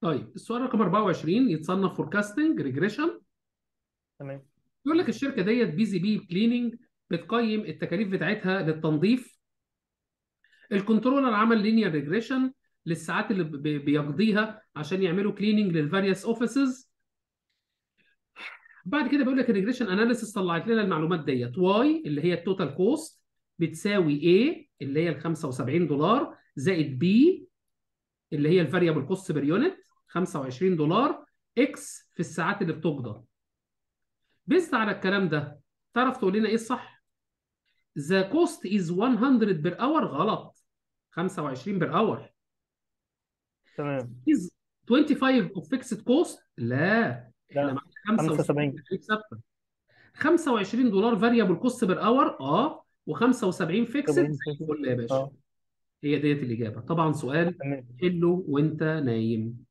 طيب السؤال رقم 24 يتصنف فوركاستنج ريجريشن تمام يقول لك الشركه ديت بي زي بي كليننج بتقيم التكاليف بتاعتها للتنظيف الكنترولر عمل لينير ريجريشن للساعات اللي بي- بيقضيها عشان يعملوا كليننج للفاريوس اوفيسز بعد كده بيقول لك الريجريشن اناليسيس طلعت لنا المعلومات ديت واي اللي هي التوتال كوست بتساوي A اللي هي ال 75 دولار زائد B اللي هي الفاريبل كوست بير يونت 25 دولار اكس في الساعات اللي بتقضى بيزد على الكلام ده تعرف تقول لنا ايه الصح؟ The cost is 100 بير اور غلط 25 بير اور تمام is 25 of fixed cost لا احنا لا معانا 75 75 تكاليف ثابته 25 دولار فاريبل كوست بير اور اه و75 فيكسد 70 زي الفل يا باشا اه هي ديت الاجابه طبعا سؤال تمام حله وانت نايم